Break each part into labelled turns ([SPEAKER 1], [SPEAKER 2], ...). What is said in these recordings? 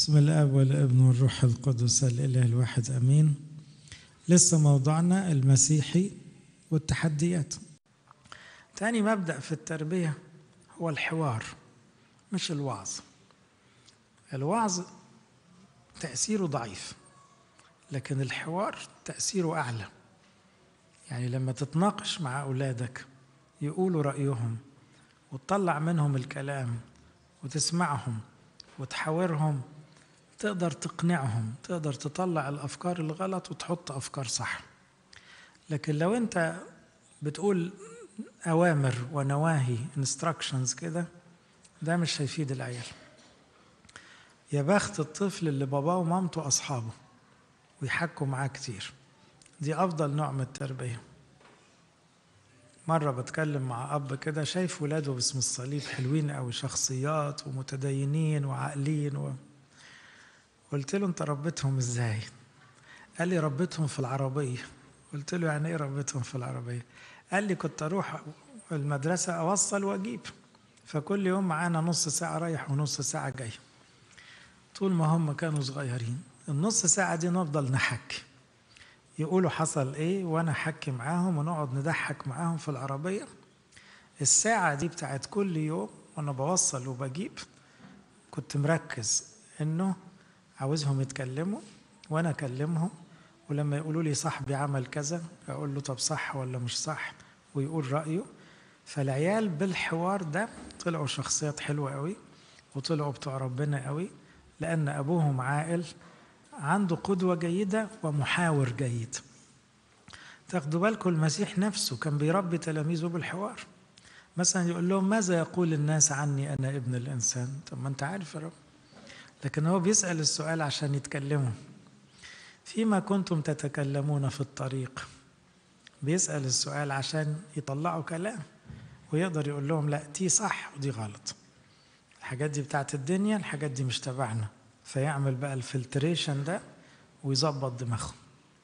[SPEAKER 1] بسم الاب والابن والروح القدس الاله الواحد امين لسه موضوعنا المسيحي والتحديات تاني مبدا في التربيه هو الحوار مش الوعظ الوعظ تاثيره ضعيف لكن الحوار تاثيره اعلى يعني لما تتناقش مع اولادك يقولوا رايهم وتطلع منهم الكلام وتسمعهم وتحاورهم تقدر تقنعهم تقدر تطلع الافكار الغلط وتحط افكار صح لكن لو انت بتقول اوامر ونواهي انستراكشنز كده ده مش هيفيد العيال يا بخت الطفل اللي باباه ومامته اصحابه ويحكوا معاه كتير دي افضل نوع من التربيه مرة بتكلم مع أب كده شايف ولاده باسم الصليب حلوين أوي شخصيات ومتدينين وعاقلين و... قلت له أنت ربيتهم إزاي؟ قال لي ربيتهم في العربية قلت له يعني إيه ربيتهم في العربية؟ قال لي كنت أروح المدرسة أوصل وأجيب فكل يوم معانا نص ساعة رايح ونص ساعة جاي طول ما هم كانوا صغيرين النص ساعة دي نفضل نحكي يقولوا حصل ايه وانا احكي معاهم ونقعد نضحك معاهم في العربيه الساعه دي بتاعت كل يوم وانا بوصل وبجيب كنت مركز انه عاوزهم يتكلموا وانا اكلمهم ولما يقولوا لي صاحبي عمل كذا اقول له طب صح ولا مش صح ويقول رايه فالعيال بالحوار ده طلعوا شخصيات حلوه قوي وطلعوا بتوع ربنا قوي لان ابوهم عاقل عنده قدوة جيدة ومحاور جيد تاخدوا بالكم المسيح نفسه كان بيربي تلاميذه بالحوار مثلا يقول لهم ماذا يقول الناس عني أنا ابن الإنسان طب ما أنت عارف يا رب لكن هو بيسأل السؤال عشان يتكلموا فيما كنتم تتكلمون في الطريق بيسأل السؤال عشان يطلعوا كلام ويقدر يقول لهم لا دي صح ودي غلط الحاجات دي بتاعت الدنيا الحاجات دي مش تبعنا فيعمل بقى الفلتريشن ده ويظبط دماغه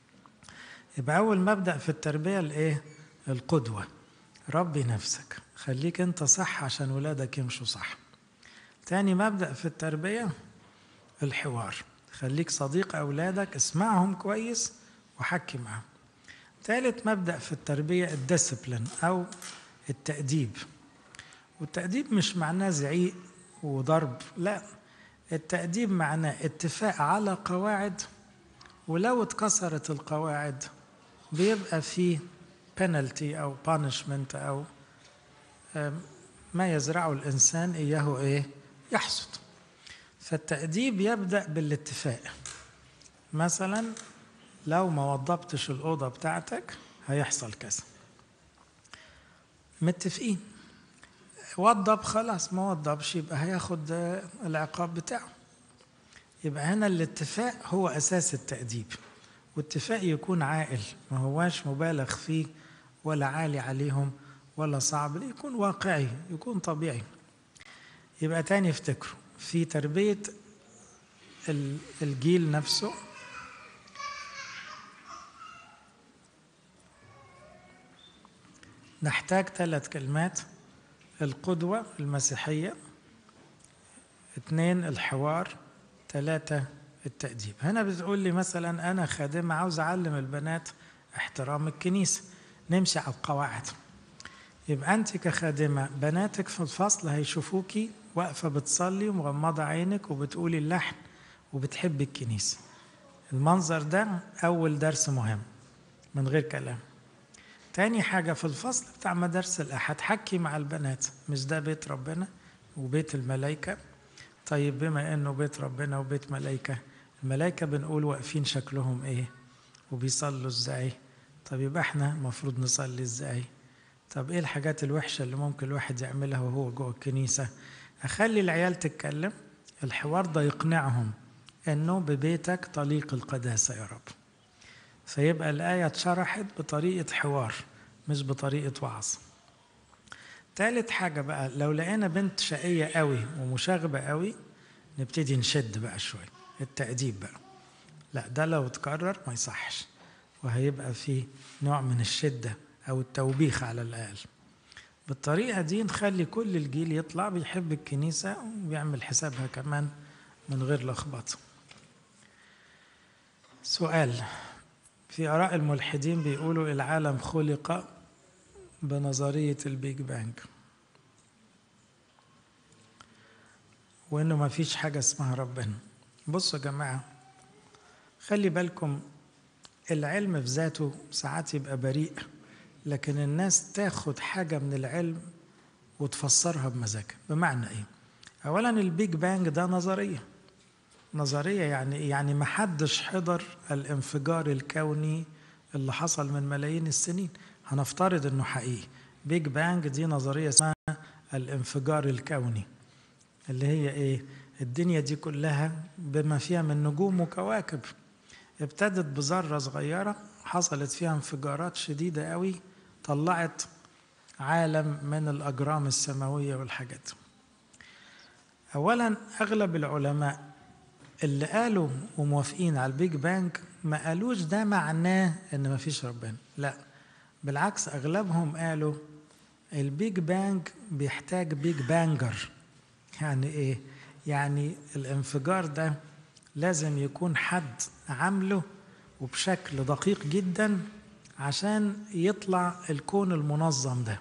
[SPEAKER 1] يبقى أول مبدأ في التربية الإيه؟ القدوة ربي نفسك خليك أنت صح عشان ولادك يمشوا صح تاني مبدأ في التربية الحوار خليك صديق أولادك اسمعهم كويس وحكي معهم ثالث مبدأ في التربية الديسبلين أو التأديب والتأديب مش معناه زعيق وضرب لا التأديب معناه اتفاق على قواعد ولو اتكسرت القواعد بيبقى فيه penalty أو punishment أو ما يزرعه الإنسان إياه إيه يحصد فالتأديب يبدأ بالاتفاق مثلا لو ما وضبتش الأوضة بتاعتك هيحصل كذا متفقين وضب خلاص ما وضبش يبقى هياخد العقاب بتاعه يبقى هنا الاتفاق هو أساس التأديب واتفاق يكون عاقل ما هواش مبالغ فيه ولا عالي عليهم ولا صعب يكون واقعي يكون طبيعي يبقى تاني افتكروا في تربية الجيل نفسه نحتاج ثلاث كلمات القدوة المسيحية اثنين الحوار ثلاثة التأديب هنا بتقول لي مثلا أنا خادمة عاوز أعلم البنات احترام الكنيسة نمشي على القواعد يبقى أنت كخادمة بناتك في الفصل هيشوفوكي واقفة بتصلي ومغمضة عينك وبتقولي اللحن وبتحبي الكنيسة المنظر ده أول درس مهم من غير كلام تاني حاجة في الفصل بتاع مدارس الأحد حكي مع البنات مش ده بيت ربنا وبيت الملائكة طيب بما إنه بيت ربنا وبيت ملائكة الملائكة بنقول واقفين شكلهم إيه وبيصلوا إزاي طب يبقى إحنا المفروض نصلي إزاي طب إيه الحاجات الوحشة اللي ممكن الواحد يعملها وهو جوه الكنيسة أخلي العيال تتكلم الحوار ده يقنعهم إنه ببيتك طليق القداسة يا رب فيبقى الآية اتشرحت بطريقة حوار مش بطريقة وعظ تالت حاجة بقى لو لقينا بنت شقية قوي ومشاغبة قوي نبتدي نشد بقى شوية التأديب بقى لا ده لو اتكرر ما يصحش وهيبقى فيه نوع من الشدة أو التوبيخ على الأقل بالطريقة دي نخلي كل الجيل يطلع بيحب الكنيسة وبيعمل حسابها كمان من غير لخبطة سؤال في آراء الملحدين بيقولوا العالم خلق بنظرية البيج بانج وإنه ما فيش حاجة اسمها ربنا بصوا يا جماعة خلي بالكم العلم في ذاته ساعات يبقى بريء لكن الناس تاخد حاجة من العلم وتفسرها بمزاجها بمعنى ايه اولا البيج بانج ده نظرية نظرية يعني ايه يعني ما حدش حضر الانفجار الكوني اللي حصل من ملايين السنين هنفترض انه حقيقي بيج بانج دي نظرية اسمها الانفجار الكوني اللي هي ايه الدنيا دي كلها بما فيها من نجوم وكواكب ابتدت بذرة صغيرة حصلت فيها انفجارات شديدة قوي طلعت عالم من الأجرام السماوية والحاجات أولا أغلب العلماء اللي قالوا وموافقين على البيج بانج ما قالوش ده معناه إن ما فيش ربنا لا بالعكس أغلبهم قالوا البيج بانج بيحتاج بيج بانجر يعني إيه؟ يعني الانفجار ده لازم يكون حد عامله وبشكل دقيق جدا عشان يطلع الكون المنظم ده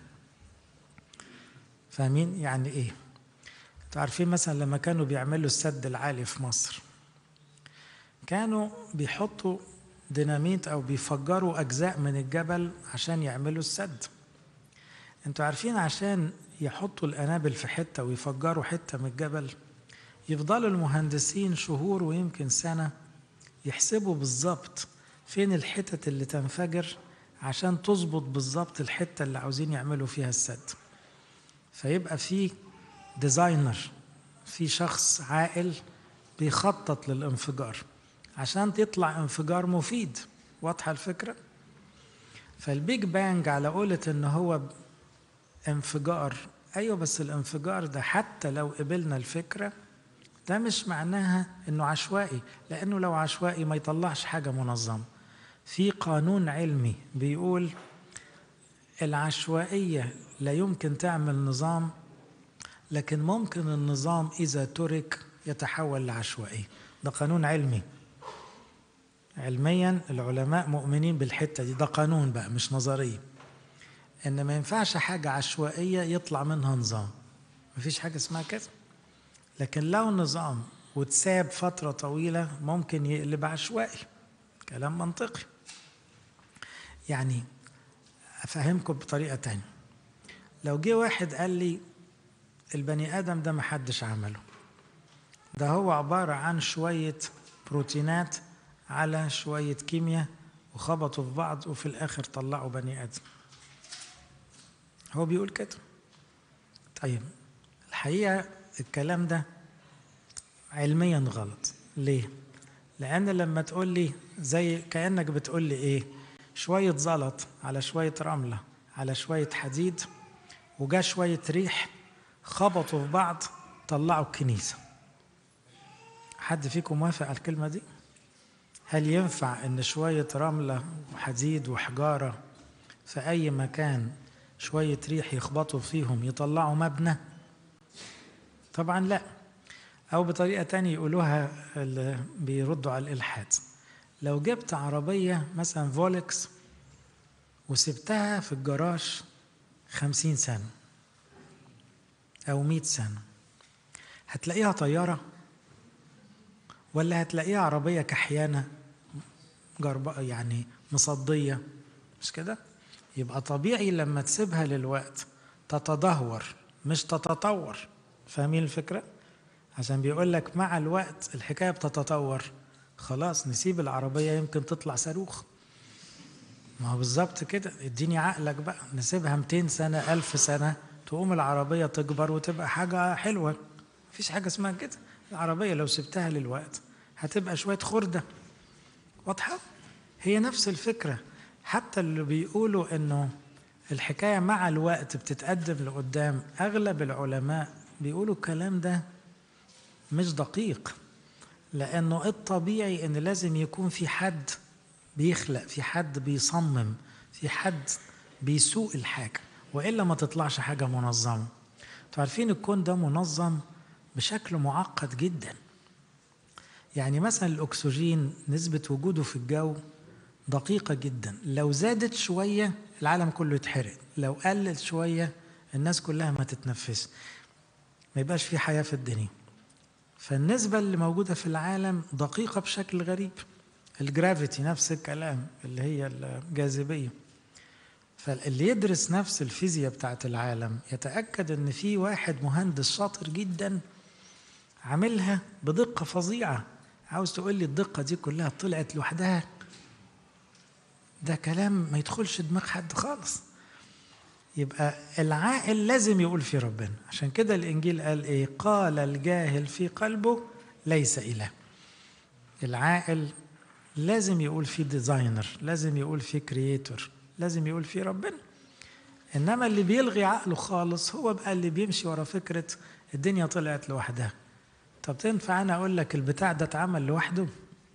[SPEAKER 1] فاهمين يعني ايه انتوا عارفين مثلا لما كانوا بيعملوا السد العالي في مصر كانوا بيحطوا ديناميت او بيفجروا اجزاء من الجبل عشان يعملوا السد انتوا عارفين عشان يحطوا الانابل في حته ويفجروا حته من الجبل يفضلوا المهندسين شهور ويمكن سنه يحسبوا بالظبط فين الحتت اللي تنفجر عشان تظبط بالظبط الحته اللي عاوزين يعملوا فيها السد فيبقى في ديزاينر في شخص عاقل بيخطط للانفجار عشان تطلع انفجار مفيد واضحه الفكره فالبيج بانج على قولة ان هو انفجار ايوه بس الانفجار ده حتى لو قبلنا الفكره ده مش معناها انه عشوائي لانه لو عشوائي ما يطلعش حاجه منظمه في قانون علمي بيقول العشوائيه لا يمكن تعمل نظام لكن ممكن النظام اذا ترك يتحول لعشوائي ده قانون علمي علميا العلماء مؤمنين بالحته دي ده قانون بقى مش نظريه ان ما ينفعش حاجه عشوائيه يطلع منها نظام مفيش حاجه اسمها كده لكن لو نظام وتساب فترة طويلة ممكن يقلب عشوائي كلام منطقي يعني أفهمكم بطريقة تانية لو جه واحد قال لي البني آدم ده محدش عمله ده هو عبارة عن شوية بروتينات على شوية كيمياء وخبطوا في بعض وفي الآخر طلعوا بني آدم هو بيقول كده طيب الحقيقة الكلام ده علميا غلط ليه لان لما تقول لي زي كانك بتقول لي ايه شويه زلط على شويه رمله على شويه حديد وجا شويه ريح خبطوا في بعض طلعوا الكنيسه حد فيكم موافق على الكلمه دي هل ينفع ان شويه رمله وحديد وحجاره في اي مكان شويه ريح يخبطوا فيهم يطلعوا مبنى طبعا لا أو بطريقة تانية يقولوها اللي بيردوا على الإلحاد لو جبت عربية مثلا فولكس وسبتها في الجراج خمسين سنة أو مئة سنة هتلاقيها طيارة ولا هتلاقيها عربية كحيانة جربة يعني مصدية مش كده؟ يبقى طبيعي لما تسيبها للوقت تتدهور مش تتطور فاهمين الفكرة؟ عشان بيقول لك مع الوقت الحكاية بتتطور خلاص نسيب العربية يمكن تطلع صاروخ ما هو بالظبط كده اديني عقلك بقى نسيبها 200 سنة 1000 سنة تقوم العربية تكبر وتبقى حاجة حلوة مفيش حاجة اسمها كده العربية لو سبتها للوقت هتبقى شوية خردة واضحة هي نفس الفكرة حتى اللي بيقولوا انه الحكاية مع الوقت بتتقدم لقدام اغلب العلماء بيقولوا الكلام ده مش دقيق لانه الطبيعي ان لازم يكون في حد بيخلق في حد بيصمم في حد بيسوق الحاجه والا ما تطلعش حاجه منظمه انتوا عارفين الكون ده منظم بشكل معقد جدا يعني مثلا الأكسجين نسبة وجوده في الجو دقيقة جدا لو زادت شوية العالم كله يتحرق لو قلت شوية الناس كلها ما تتنفس ما يبقاش في حياة في الدنيا فالنسبة اللي موجودة في العالم دقيقة بشكل غريب الجرافيتي نفس الكلام اللي هي الجاذبية فاللي يدرس نفس الفيزياء بتاعت العالم يتأكد ان في واحد مهندس شاطر جدا عاملها بدقة فظيعة عاوز تقول لي الدقة دي كلها طلعت لوحدها ده كلام ما يدخلش دماغ حد خالص يبقى العاقل لازم يقول في ربنا عشان كده الانجيل قال ايه قال الجاهل في قلبه ليس اله العاقل لازم يقول في ديزاينر لازم يقول في كرييتور لازم يقول في ربنا انما اللي بيلغي عقله خالص هو بقى اللي بيمشي ورا فكره الدنيا طلعت لوحدها طب تنفع انا اقول لك البتاع ده اتعمل لوحده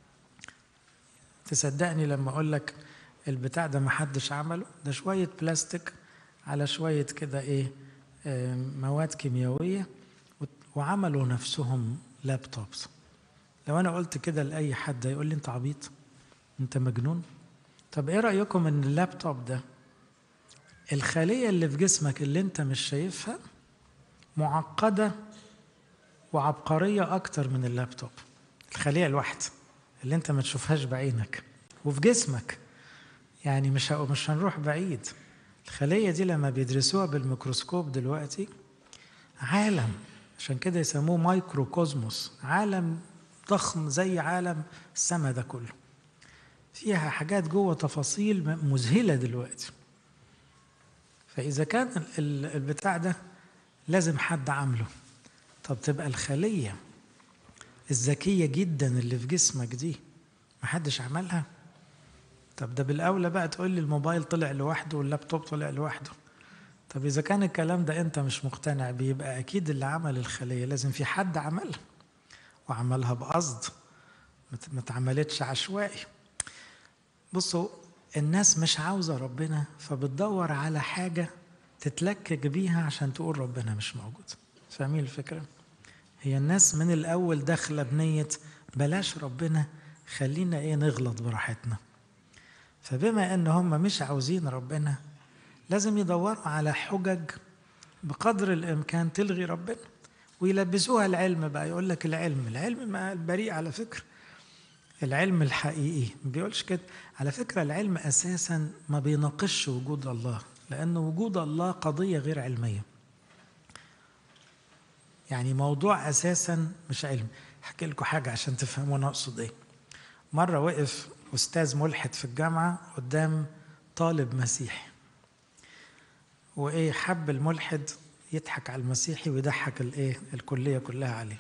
[SPEAKER 1] تصدقني لما اقول لك البتاع ده محدش عمله ده شويه بلاستيك على شويه كده ايه مواد كيميائيه وعملوا نفسهم لابتوبس لو انا قلت كده لاي حد يقول لي انت عبيط انت مجنون طب ايه رايكم ان اللابتوب ده الخليه اللي في جسمك اللي انت مش شايفها معقده وعبقريه اكتر من اللابتوب الخليه الواحده اللي انت ما تشوفهاش بعينك وفي جسمك يعني مش مش هنروح بعيد الخليه دي لما بيدرسوها بالميكروسكوب دلوقتي عالم عشان كده يسموه مايكرو كوزموس عالم ضخم زي عالم السماء ده كله فيها حاجات جوه تفاصيل مذهلة دلوقتي فإذا كان البتاع ده لازم حد عامله طب تبقى الخلية الذكية جدا اللي في جسمك دي محدش عملها طب ده بالأولى بقى تقول لي الموبايل طلع لوحده واللابتوب طلع لوحده طب إذا كان الكلام ده أنت مش مقتنع بيه يبقى أكيد اللي عمل الخلية لازم في حد عملها وعملها بقصد ما اتعملتش عشوائي بصوا الناس مش عاوزة ربنا فبتدور على حاجة تتلكك بيها عشان تقول ربنا مش موجود فاهمين الفكرة؟ هي الناس من الأول داخلة بنية بلاش ربنا خلينا إيه نغلط براحتنا فبما إن هم مش عاوزين ربنا لازم يدوروا على حجج بقدر الإمكان تلغي ربنا ويلبسوها العلم بقى يقول لك العلم العلم ما البريء على فكرة العلم الحقيقي ما بيقولش كده على فكرة العلم أساسا ما بيناقش وجود الله لأن وجود الله قضية غير علمية يعني موضوع أساسا مش علم أحكي لكم حاجة عشان تفهموا أنا أقصد إيه مرة وقف أستاذ ملحد في الجامعة قدام طالب مسيحي وإيه حب الملحد يضحك على المسيحي ويضحك الايه الكليه كلها عليه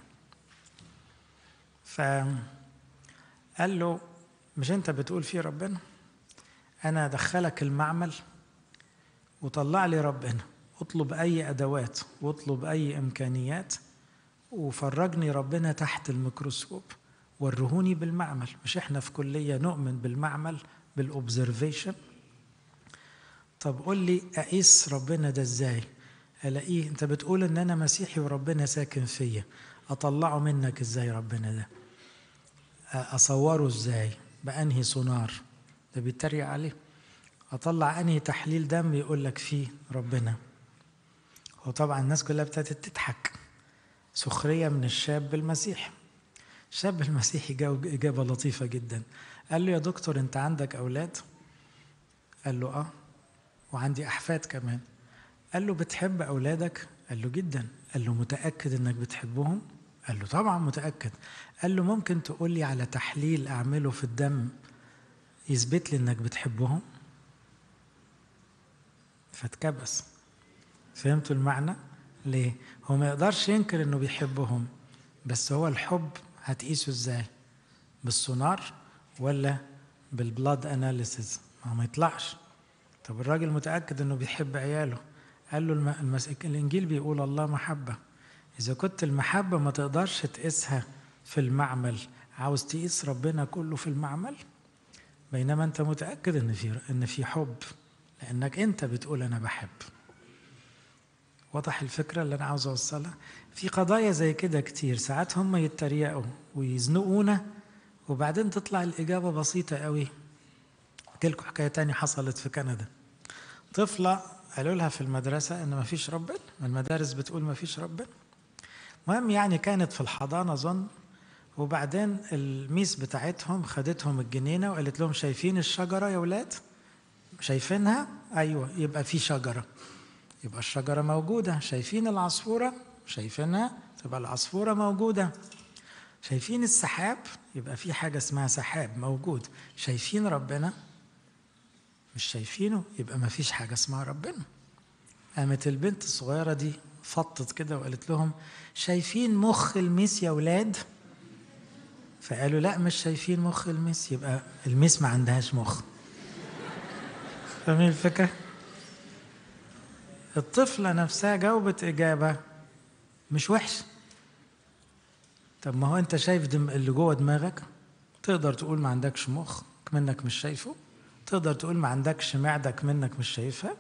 [SPEAKER 1] فقال له مش انت بتقول في ربنا انا ادخلك المعمل وطلع لي ربنا اطلب اي ادوات واطلب اي امكانيات وفرجني ربنا تحت الميكروسكوب ورهوني بالمعمل مش احنا في كليه نؤمن بالمعمل بالاوبزرفيشن طب قول لي اقيس ربنا ده ازاي الاقيه انت بتقول ان انا مسيحي وربنا ساكن فيا اطلعه منك ازاي ربنا ده اصوره ازاي بانهي سونار ده بيتريق عليه اطلع انهي تحليل دم يقول لك فيه ربنا هو طبعا الناس كلها ابتدت تضحك سخريه من الشاب المسيحي الشاب المسيحي جاوب اجابه لطيفه جدا قال له يا دكتور انت عندك اولاد قال له اه وعندي احفاد كمان قال له بتحب أولادك؟ قال له جدا قال له متأكد إنك بتحبهم؟ قال له طبعا متأكد قال له ممكن تقول لي على تحليل أعمله في الدم يثبت لي إنك بتحبهم؟ فاتكبس فهمتوا المعنى؟ ليه؟ هو ما يقدرش ينكر إنه بيحبهم بس هو الحب هتقيسه إزاي؟ بالسونار ولا بالبلاد اناليسيز؟ ما هو ما يطلعش طب الراجل متأكد إنه بيحب عياله قال له المس... الانجيل بيقول الله محبه اذا كنت المحبه ما تقدرش تقيسها في المعمل عاوز تقيس ربنا كله في المعمل بينما انت متاكد ان في ان في حب لانك انت بتقول انا بحب وضح الفكره اللي انا عاوز اوصلها في قضايا زي كده كتير ساعات هم يتريقوا ويزنقونا وبعدين تطلع الإجابة بسيطة قوي لكم حكاية تانية حصلت في كندا طفلة قالوا لها في المدرسة إن ما فيش ربنا المدارس بتقول ما فيش ربنا المهم يعني كانت في الحضانة أظن وبعدين الميس بتاعتهم خدتهم الجنينة وقالت لهم شايفين الشجرة يا ولاد شايفينها أيوة يبقى في شجرة يبقى الشجرة موجودة شايفين العصفورة شايفينها تبقى العصفورة موجودة شايفين السحاب يبقى في حاجة اسمها سحاب موجود شايفين ربنا مش شايفينه يبقى ما فيش حاجة اسمها ربنا قامت البنت الصغيرة دي فطت كده وقالت لهم شايفين مخ الميس يا ولاد فقالوا لا مش شايفين مخ الميس يبقى الميس ما عندهاش مخ فاهمين الفكرة؟ الطفلة نفسها جاوبت إجابة مش وحشة طب ما هو أنت شايف دم اللي جوه دماغك تقدر تقول ما عندكش مخ منك مش شايفه تقدر تقول ما عندكش معدك منك مش شايفها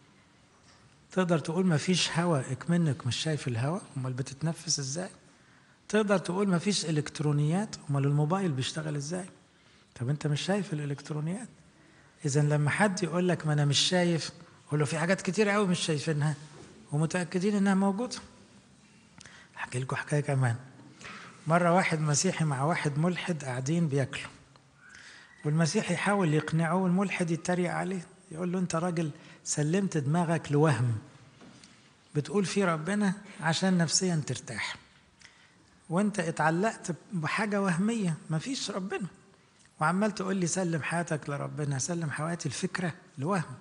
[SPEAKER 1] تقدر تقول ما فيش هواء منك مش شايف الهواء امال بتتنفس ازاي تقدر تقول ما فيش الكترونيات امال الموبايل بيشتغل ازاي طب انت مش شايف الالكترونيات اذا لما حد يقول لك ما انا مش شايف قول له في حاجات كتير قوي مش شايفينها ومتاكدين انها موجوده احكي لكم حكايه كمان مره واحد مسيحي مع واحد ملحد قاعدين بياكلوا والمسيحي يحاول يقنعه والملحد يتريق عليه يقول له انت راجل سلمت دماغك لوهم بتقول في ربنا عشان نفسيا ترتاح وانت اتعلقت بحاجه وهميه مفيش ربنا وعمال تقول لي سلم حياتك لربنا سلم حياتي الفكره لوهم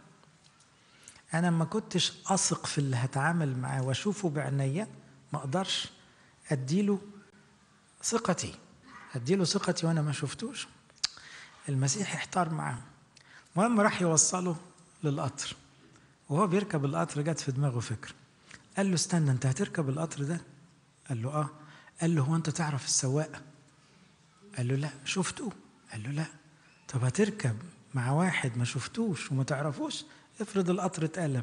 [SPEAKER 1] انا ما كنتش اثق في اللي هتعامل معاه واشوفه بعينيا ما اقدرش اديله ثقتي اديله ثقتي وانا ما شفتوش المسيح احتار معاه المهم راح يوصله للقطر وهو بيركب القطر جت في دماغه فكره قال له استنى انت هتركب القطر ده قال له اه قال له هو انت تعرف السواق قال له لا شفته قال له لا طب هتركب مع واحد ما شفتوش وما تعرفوش افرض القطر اتقلب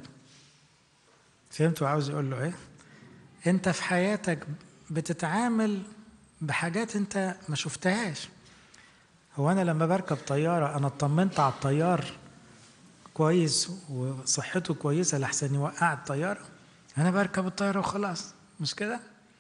[SPEAKER 1] فهمتوا عاوز يقول له ايه انت في حياتك بتتعامل بحاجات انت ما شفتهاش هو انا لما بركب طياره انا اطمنت على الطيار كويس وصحته كويسه لحسن يوقع الطياره انا بركب الطياره وخلاص مش كده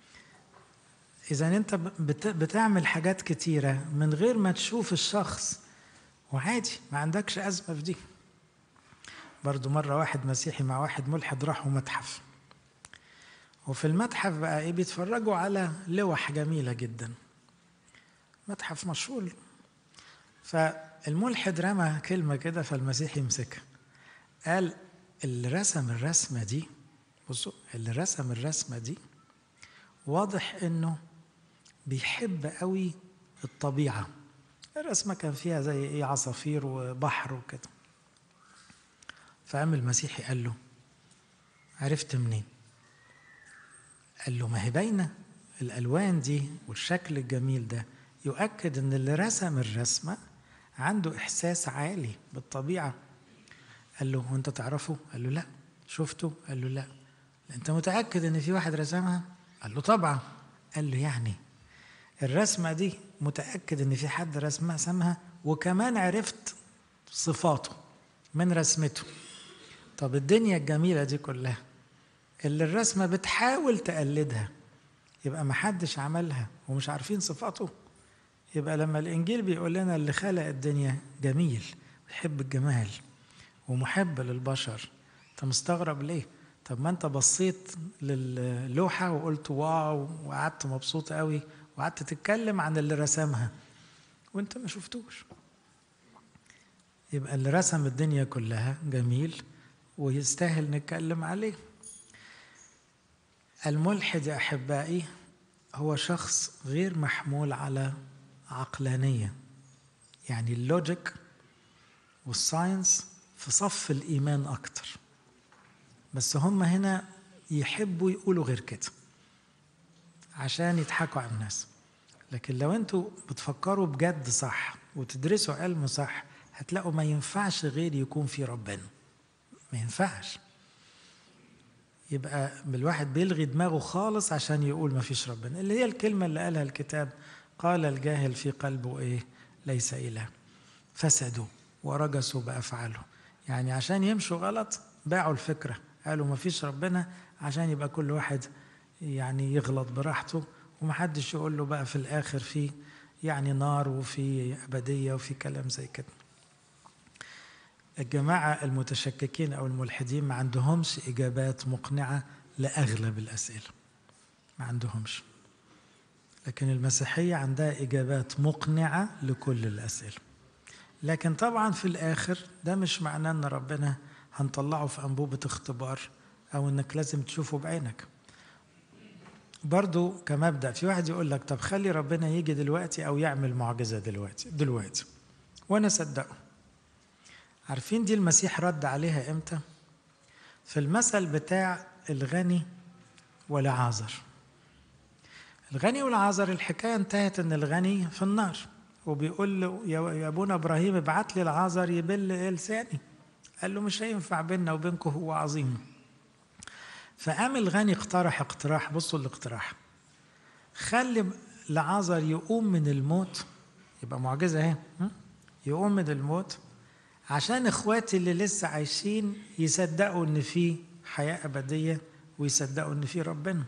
[SPEAKER 1] اذا انت بتعمل حاجات كتيره من غير ما تشوف الشخص وعادي ما عندكش ازمه في دي برضو مرة واحد مسيحي مع واحد ملحد راحوا متحف وفي المتحف بقى ايه بيتفرجوا على لوح جميلة جدا متحف مشهور فالملحد رمى كلمة كده فالمسيحي مسكها قال اللي رسم الرسمة دي بصوا اللي رسم الرسمة دي واضح انه بيحب قوي الطبيعة الرسمة كان فيها زي ايه عصافير وبحر وكده فقام المسيحي قال له عرفت منين قال له ما هي باينه الالوان دي والشكل الجميل ده يؤكد ان اللي رسم الرسمه عنده احساس عالي بالطبيعه قال له وانت تعرفه قال له لا شفته قال له لا انت متاكد ان في واحد رسمها قال له طبعا قال له يعني الرسمه دي متاكد ان في حد رسمها رسمها وكمان عرفت صفاته من رسمته طب الدنيا الجميلة دي كلها اللي الرسمة بتحاول تقلدها يبقى ما حدش عملها ومش عارفين صفاته يبقى لما الإنجيل بيقول لنا اللي خلق الدنيا جميل بيحب الجمال ومحب للبشر أنت مستغرب ليه؟ طب ما أنت بصيت للوحة وقلت واو وقعدت مبسوط قوي وقعدت تتكلم عن اللي رسمها وأنت ما شفتوش يبقى اللي رسم الدنيا كلها جميل ويستاهل نتكلم عليه الملحد يا احبائي هو شخص غير محمول على عقلانيه يعني اللوجيك والساينس في صف الايمان اكتر بس هم هنا يحبوا يقولوا غير كده عشان يضحكوا على الناس لكن لو انتوا بتفكروا بجد صح وتدرسوا علم صح هتلاقوا ما ينفعش غير يكون في ربنا ما ينفعش يبقى الواحد بيلغي دماغه خالص عشان يقول ما فيش ربنا اللي هي الكلمة اللي قالها الكتاب قال الجاهل في قلبه إيه ليس إله فسدوا ورجسوا بأفعالهم يعني عشان يمشوا غلط باعوا الفكرة قالوا ما فيش ربنا عشان يبقى كل واحد يعني يغلط براحته ومحدش يقول له بقى في الآخر في يعني نار وفي أبدية وفي كلام زي كده الجماعة المتشككين أو الملحدين ما عندهمش إجابات مقنعة لأغلب الأسئلة ما عندهمش لكن المسيحية عندها إجابات مقنعة لكل الأسئلة لكن طبعا في الآخر ده مش معناه أن ربنا هنطلعه في أنبوبة اختبار أو أنك لازم تشوفه بعينك برضو كمبدأ في واحد يقول لك طب خلي ربنا يجي دلوقتي أو يعمل معجزة دلوقتي دلوقتي وأنا صدقه عارفين دي المسيح رد عليها إمتى في المثل بتاع الغني والعازر الغني والعازر الحكاية انتهت ان الغني في النار وبيقول له يا ابونا ابراهيم ابعت لي العازر يبل لساني قال له مش هينفع بيننا وبينكم هو عظيم فقام الغني اقترح اقتراح بصوا الاقتراح خلي لعازر يقوم من الموت يبقى معجزة اهي يقوم من الموت عشان اخواتي اللي لسه عايشين يصدقوا ان في حياة أبدية ويصدقوا ان في ربنا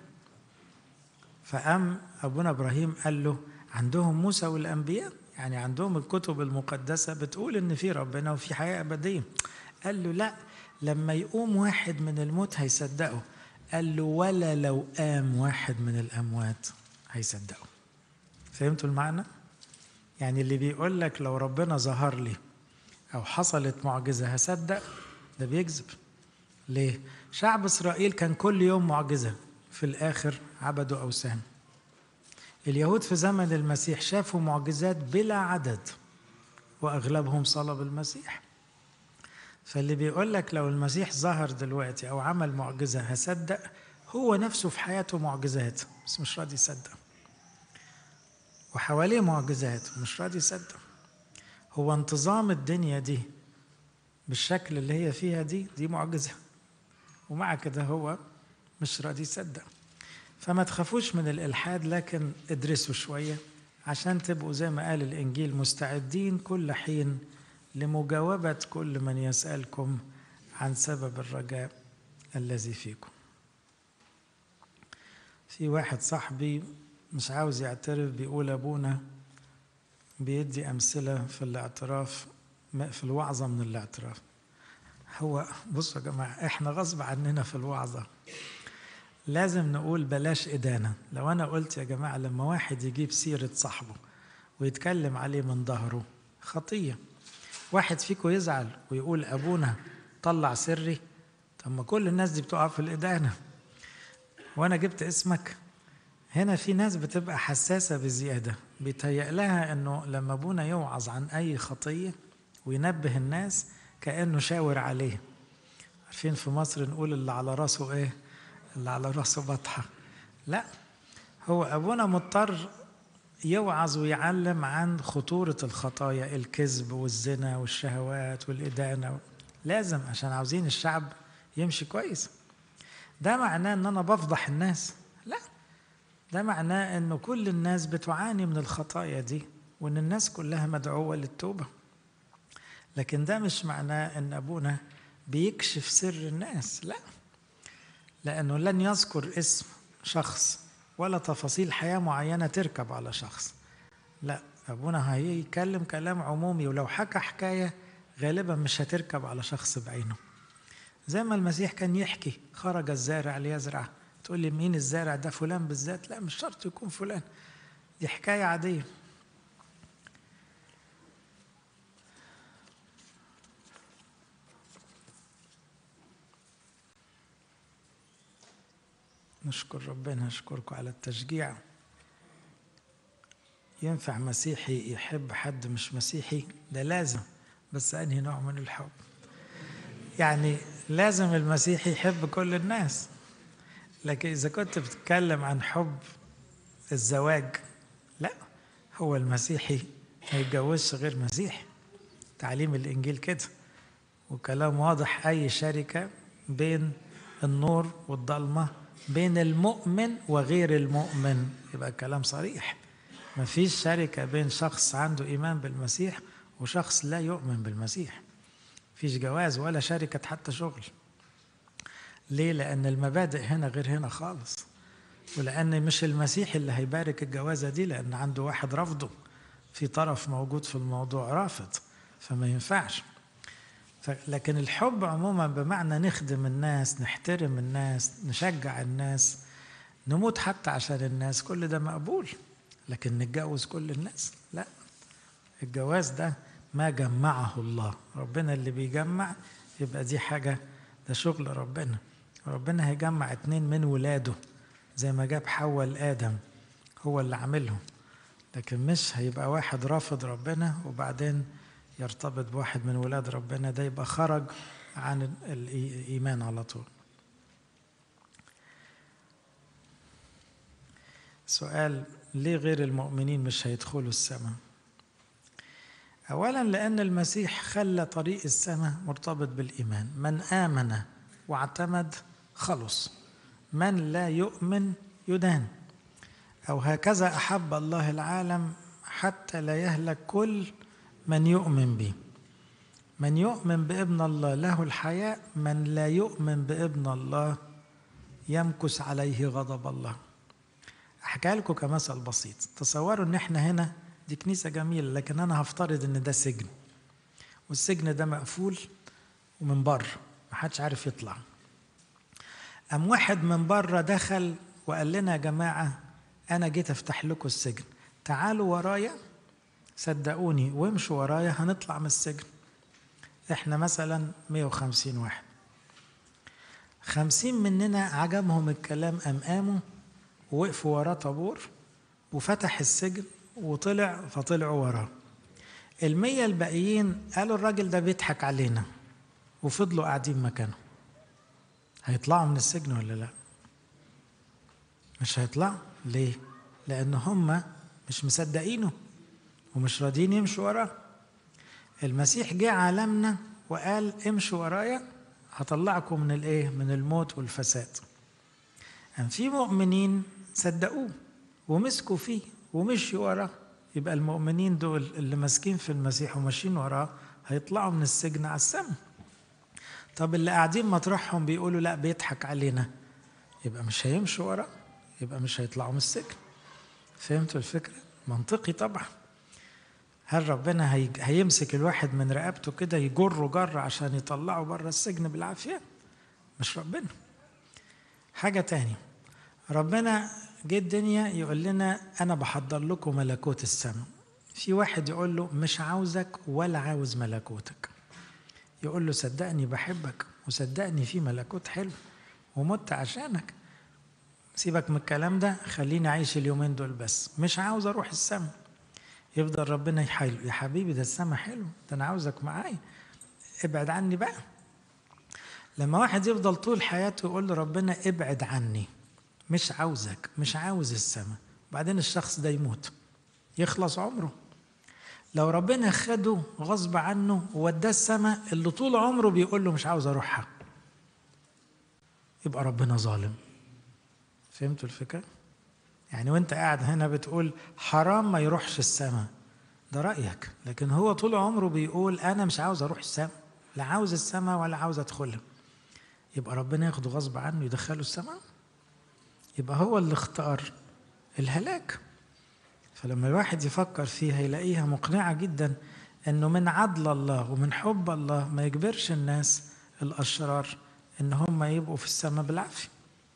[SPEAKER 1] فقام ابونا ابراهيم قال له عندهم موسى والانبياء يعني عندهم الكتب المقدسه بتقول ان في ربنا وفي حياه ابديه قال له لا لما يقوم واحد من الموت هيصدقه قال له ولا لو قام واحد من الاموات هيصدقه فهمتوا المعنى يعني اللي بيقول لك لو ربنا ظهر لي او حصلت معجزه هصدق ده بيكذب ليه شعب اسرائيل كان كل يوم معجزه في الآخر عبدوا أوثان اليهود في زمن المسيح شافوا معجزات بلا عدد وأغلبهم صلب المسيح فاللي بيقول لك لو المسيح ظهر دلوقتي أو عمل معجزة هصدق هو نفسه في حياته معجزات بس مش راضي يصدق وحواليه معجزات مش راضي يصدق هو انتظام الدنيا دي بالشكل اللي هي فيها دي دي معجزة ومع كده هو مش راضي يصدق فما تخافوش من الإلحاد لكن ادرسوا شوية عشان تبقوا زي ما قال الإنجيل مستعدين كل حين لمجاوبة كل من يسألكم عن سبب الرجاء الذي فيكم في واحد صاحبي مش عاوز يعترف بيقول أبونا بيدي أمثلة في الاعتراف في الوعظة من الاعتراف هو بصوا يا جماعة احنا غصب عننا في الوعظة لازم نقول بلاش إدانة لو أنا قلت يا جماعة لما واحد يجيب سيرة صاحبه ويتكلم عليه من ظهره خطية واحد فيكم يزعل ويقول أبونا طلع سري طب ما كل الناس دي بتقع في الإدانة وأنا جبت اسمك هنا في ناس بتبقى حساسة بزيادة بيتهيأ لها أنه لما أبونا يوعظ عن أي خطية وينبه الناس كأنه شاور عليه عارفين في مصر نقول اللي على راسه إيه اللي على راسه بطحة لا هو أبونا مضطر يوعظ ويعلم عن خطورة الخطايا الكذب والزنا والشهوات والإدانة لازم عشان عاوزين الشعب يمشي كويس ده معناه ان انا بفضح الناس لا ده معناه انه كل الناس بتعاني من الخطايا دي وان الناس كلها مدعوه للتوبه لكن ده مش معناه ان ابونا بيكشف سر الناس لا لانه لن يذكر اسم شخص ولا تفاصيل حياه معينه تركب على شخص لا ابونا هيتكلم كلام عمومي ولو حكى حكايه غالبا مش هتركب على شخص بعينه زي ما المسيح كان يحكي خرج الزارع ليزرع تقول لي مين الزارع ده فلان بالذات لا مش شرط يكون فلان دي حكاية عادية نشكر ربنا نشكركم على التشجيع ينفع مسيحي يحب حد مش مسيحي ده لازم بس أنهي نوع من الحب يعني لازم المسيحي يحب كل الناس لكن إذا كنت بتتكلم عن حب الزواج لا هو المسيحي ما يتجوزش غير مسيحي تعليم الإنجيل كده وكلام واضح أي شركة بين النور والضلمة بين المؤمن وغير المؤمن يبقى كلام صريح مفيش شركة بين شخص عنده إيمان بالمسيح وشخص لا يؤمن بالمسيح مفيش جواز ولا شركة حتى شغل ليه؟ لأن المبادئ هنا غير هنا خالص ولأن مش المسيح اللي هيبارك الجوازة دي لأن عنده واحد رفضه في طرف موجود في الموضوع رافض فما ينفعش لكن الحب عموما بمعنى نخدم الناس نحترم الناس نشجع الناس نموت حتى عشان الناس كل ده مقبول لكن نتجوز كل الناس لا الجواز ده ما جمعه الله ربنا اللي بيجمع يبقى دي حاجة ده شغل ربنا ربنا هيجمع اتنين من ولاده زي ما جاب حواء لآدم هو اللي عاملهم لكن مش هيبقى واحد رافض ربنا وبعدين يرتبط بواحد من ولاد ربنا ده يبقى خرج عن الإيمان على طول سؤال ليه غير المؤمنين مش هيدخلوا السماء اولا لان المسيح خلى طريق السماء مرتبط بالايمان من امن واعتمد خلص من لا يؤمن يدان او هكذا احب الله العالم حتى لا يهلك كل من يؤمن به من يؤمن بابن الله له الحياة من لا يؤمن بابن الله يمكث عليه غضب الله احكي لكم كمثل بسيط تصوروا ان احنا هنا دي كنيسة جميلة لكن انا هفترض ان ده سجن والسجن ده مقفول ومن بره محدش عارف يطلع أم واحد من بره دخل وقال لنا يا جماعة أنا جيت أفتح لكم السجن تعالوا ورايا صدقوني وامشوا ورايا هنطلع من السجن احنا مثلا 150 واحد خمسين مننا عجبهم الكلام أم قاموا ووقفوا وراه طابور وفتح السجن وطلع فطلعوا وراه المية الباقيين قالوا الراجل ده بيضحك علينا وفضلوا قاعدين مكانه هيطلعوا من السجن ولا لا مش هيطلعوا ليه لان هم مش مصدقينه ومش راضيين يمشوا وراه المسيح جه عالمنا وقال امشوا ورايا هطلعكم من الايه من الموت والفساد أن في مؤمنين صدقوه ومسكوا فيه ومشوا وراه يبقى المؤمنين دول اللي ماسكين في المسيح وماشيين وراه هيطلعوا من السجن على السما طب اللي قاعدين مطرحهم بيقولوا لا بيضحك علينا يبقى مش هيمشوا وراه يبقى مش هيطلعوا من السجن فهمتوا الفكرة؟ منطقي طبعا هل ربنا هي... هيمسك الواحد من رقبته كده يجره جر عشان يطلعه بره السجن بالعافية؟ مش ربنا حاجة تانية ربنا جه الدنيا يقول لنا أنا بحضر لكم ملكوت السماء في واحد يقول له مش عاوزك ولا عاوز ملكوتك يقول له صدقني بحبك وصدقني في ملكوت حلو ومت عشانك سيبك من الكلام ده خليني عايش اليومين دول بس مش عاوز اروح السماء يفضل ربنا يحايله يا حبيبي ده السماء حلو ده انا عاوزك معايا ابعد عني بقى لما واحد يفضل طول حياته يقول له ربنا ابعد عني مش عاوزك مش عاوز السماء بعدين الشخص ده يموت يخلص عمره لو ربنا خده غصب عنه ووداه السماء اللي طول عمره بيقول له مش عاوز اروحها يبقى ربنا ظالم فهمتوا الفكره يعني وانت قاعد هنا بتقول حرام ما يروحش السماء ده رايك لكن هو طول عمره بيقول انا مش عاوز اروح السماء لا عاوز السماء ولا عاوز ادخلها يبقى ربنا ياخده غصب عنه يدخله السماء يبقى هو اللي اختار الهلاك فلما الواحد يفكر فيها يلاقيها مقنعة جدا انه من عدل الله ومن حب الله ما يجبرش الناس الاشرار ان هم يبقوا في السماء بالعافية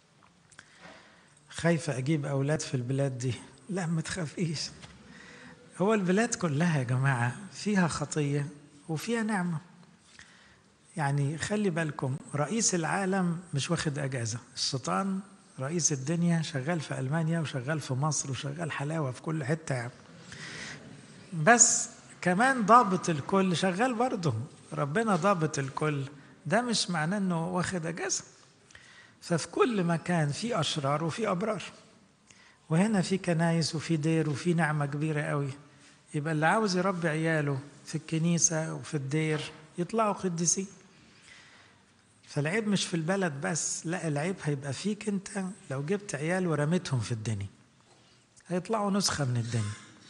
[SPEAKER 1] خايفة اجيب اولاد في البلاد دي لا ما تخافيش هو البلاد كلها يا جماعة فيها خطية وفيها نعمة يعني خلي بالكم رئيس العالم مش واخد اجازة الشيطان رئيس الدنيا شغال في ألمانيا وشغال في مصر وشغال حلاوة في كل حتة يعني. بس كمان ضابط الكل شغال برضه ربنا ضابط الكل ده مش معناه انه واخد اجازة ففي كل مكان في أشرار وفي أبرار وهنا في كنايس وفي دير وفي نعمة كبيرة قوي يبقى اللي عاوز يربي عياله في الكنيسة وفي الدير يطلعوا قديسين فالعيب مش في البلد بس لا العيب هيبقى فيك انت لو جبت عيال ورميتهم في الدنيا هيطلعوا نسخة من الدنيا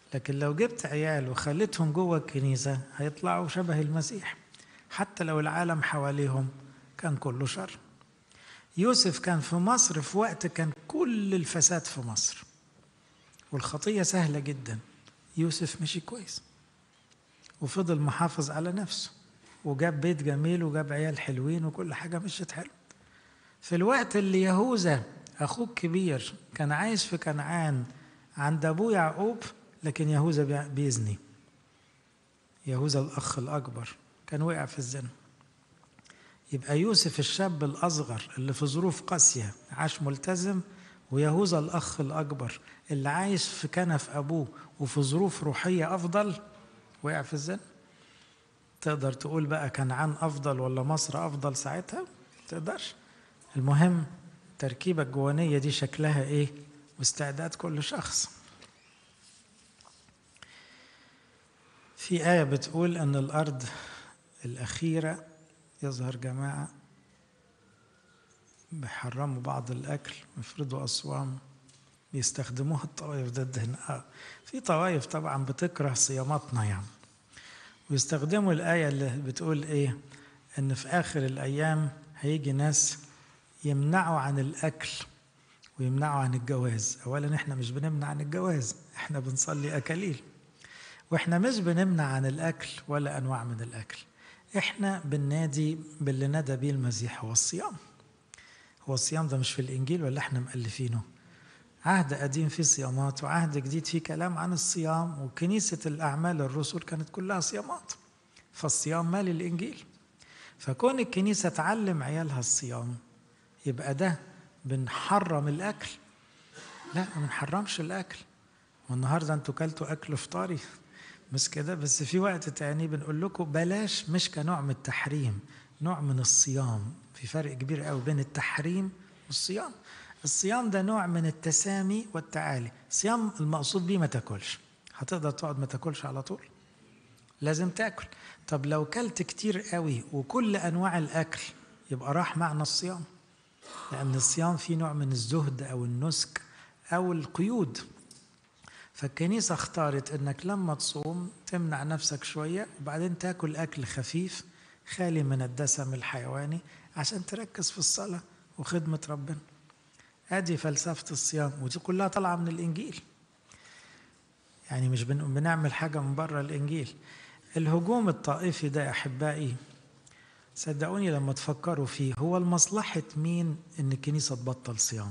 [SPEAKER 1] لكن لو جبت عيال وخليتهم جوه الكنيسة هيطلعوا شبه المسيح حتى لو العالم حواليهم كان كله شر يوسف كان في مصر في وقت كان كل الفساد في مصر والخطية سهلة جدا يوسف مشي كويس وفضل محافظ على نفسه وجاب بيت جميل وجاب عيال حلوين وكل حاجة مشيت حلو في الوقت اللي يهوذا أخوه الكبير كان عايش في كنعان عند أبوه يعقوب لكن يهوذا بيزني يهوذا الأخ الأكبر كان وقع في الزنا يبقى يوسف الشاب الأصغر اللي في ظروف قاسية عاش ملتزم ويهوذا الأخ الأكبر اللي عايش في كنف أبوه وفي ظروف روحية أفضل وقع في الزنا تقدر تقول بقى كنعان أفضل ولا مصر أفضل ساعتها تقدرش المهم التركيبة الجوانية دي شكلها إيه واستعداد كل شخص في آية بتقول أن الأرض الأخيرة يظهر جماعة بيحرموا بعض الأكل ويفرضوا أصوام بيستخدموها الطوائف ضدنا آه. في طوائف طبعا بتكره صياماتنا يعني ويستخدموا الآية اللي بتقول إيه إن في آخر الأيام هيجي ناس يمنعوا عن الأكل ويمنعوا عن الجواز أولا إحنا مش بنمنع عن الجواز إحنا بنصلي أكاليل وإحنا مش بنمنع عن الأكل ولا أنواع من الأكل إحنا بننادي باللي نادى بيه المسيح هو الصيام هو الصيام ده مش في الإنجيل ولا إحنا مؤلفينه عهد قديم فيه صيامات وعهد جديد فيه كلام عن الصيام وكنيسة الأعمال الرسل كانت كلها صيامات فالصيام مال الإنجيل فكون الكنيسة تعلم عيالها الصيام يبقى ده بنحرم الأكل لا ما بنحرمش الأكل والنهاردة أنتوا كلتوا أكل فطاري مش كده بس في وقت تاني بنقول لكم بلاش مش كنوع من التحريم نوع من الصيام في فرق كبير قوي بين التحريم والصيام الصيام ده نوع من التسامي والتعالي الصيام المقصود بيه ما تاكلش هتقدر تقعد ما تاكلش على طول لازم تاكل طب لو كلت كتير قوي وكل انواع الاكل يبقى راح معنى الصيام لان الصيام فيه نوع من الزهد او النسك او القيود فالكنيسة اختارت انك لما تصوم تمنع نفسك شوية وبعدين تاكل اكل خفيف خالي من الدسم الحيواني عشان تركز في الصلاة وخدمة ربنا ادي فلسفة الصيام ودي كلها طالعة من الانجيل يعني مش بنعمل حاجة من بره الانجيل الهجوم الطائفي ده احبائي صدقوني لما تفكروا فيه هو لمصلحة مين ان الكنيسة تبطل صيام